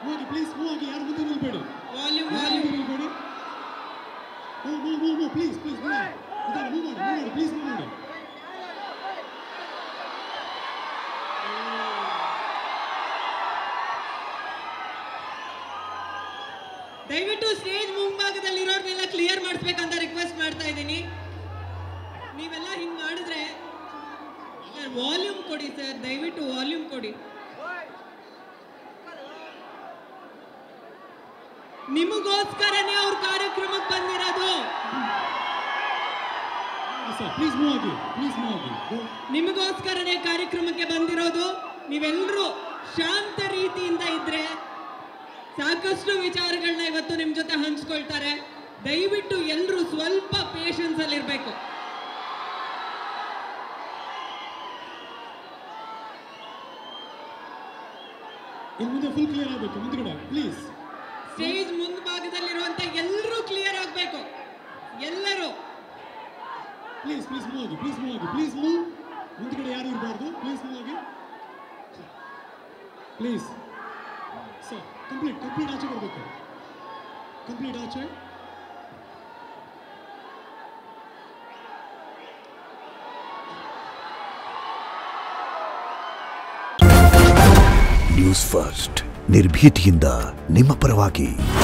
ಹೋಗಿ please move ಆಗಿ ಯಾರು ಮುಂದೆ ನಿಲ್ಬೇಡಿ ವಾಲ್ಯೂಮ್ ಯಾರು ವಾಲ್ಯೂಮ್ ಮುಂದೆ ನಿಲ್ಬೇಡಿ move move move move please please move ಇದಾರೆ ಮೂವ್ ಮಾಡಿ ಮೂವ್ ಮಾಡಿ ಪ್ಲೀಸ್ ಮೂವ್ ಮಾಡಿ ದಯವಿಟ್ಟು ಸ್ಟೇಜ್ ಮುಂಭಾಗದಲ್ಲಿರೋರ್ನೆಲ್ಲ ಕ್ಲಿಯರ್ ಮಾಡಿಸ್ಬೇಕಂತ ರಿಕ್ವೆಸ್ಟ್ ಮಾಡ್ತಾ ಇದ್ದೀನಿ ನೀವೆಲ್ಲ ಹಿಂಗ್ ಮಾಡಿದ್ರೆ ಸರ್ ವಾಲ್ಯೂಮ್ ಕೊಡಿ ಸರ್ ದಯವಿಟ್ಟು ವಾಲ್ಯೂಮ್ ಕೊಡಿ ನಿಮಗೋಸ್ಕರನೇ ಅವ್ರ ಕಾರ್ಯಕ್ರಮಕ್ಕೆ ಬಂದಿರೋದು ಸರ್ ಪ್ಲೀಸ್ ಮೂವ್ ಆಗಿ ಪ್ಲೀಸ್ ಮೂವ್ ಆಗಿ Go. ನಿಮಗೋಸ್ಕರನೇ ಕಾರ್ಯಕ್ರಮಕ್ಕೆ ಬಂದಿರೋದು ನೀವೆಲ್ಲರೂ ಶಾಂತ ರೀತಿಯಿಂದ ಇದ್ರೆ ಸಾಕಷ್ಟು ವಿಚಾರಗಳನ್ನ ಇವತ್ತು ನಿಮ್ ಜೊತೆ ಹಂಚ್ಕೊಳ್ತಾರೆ ದಯವಿಟ್ಟು ಎಲ್ಲರೂ ಸ್ವಲ್ಪ ಪೇಷನ್ಸ್ ಅಲ್ಲಿ ಇರ್ಬೇಕು ಇನ್ನು ಮುಂದೆ ಫುಲ್ ಕ್ಲಿಯರ್ ಆಗಬೇಕು ಮುಂದ್ಗಡೆ ಪ್ಲೀಸ್ ಸ್ಟೇಜ್ ಮುಂಭಾಗದಲ್ಲಿರುವಂತ ಎಲ್ಲರೂ ಕ್ಲಿಯರ್ ಆಗ್ಬೇಕು ಎಲ್ಲರೂ ಪ್ಲೀಸ್ ಪ್ಲೀಸ್ ಮೂವ್ ಆಗಿ ಪ್ಲೀಸ್ ಮೂವ್ ಆಗಿ ಪ್ಲೀಸ್ ಮೂವ್ ಮುಂದ್ಗಡೆ ಯಾರು ಇರಬಾರ್ದು ಪ್ಲೀಸ್ ಮೂವ್ ಆಗಿ ಪ್ಲೀಸ್ ಸರ್ ಕಂಪ್ಲೀಟ್ ಕಂಪ್ಲೀಟ್ ಆಚೆ ಬರಬೇಕು ಕಂಪ್ಲೀಟ್ ಆಚೆ ನ್ಯೂಸ್ ಫಸ್ಟ್ ನಿರ್ಭೀತಿಯಿಂದ ನಿಮ್ಮ ಪರವಾಗಿ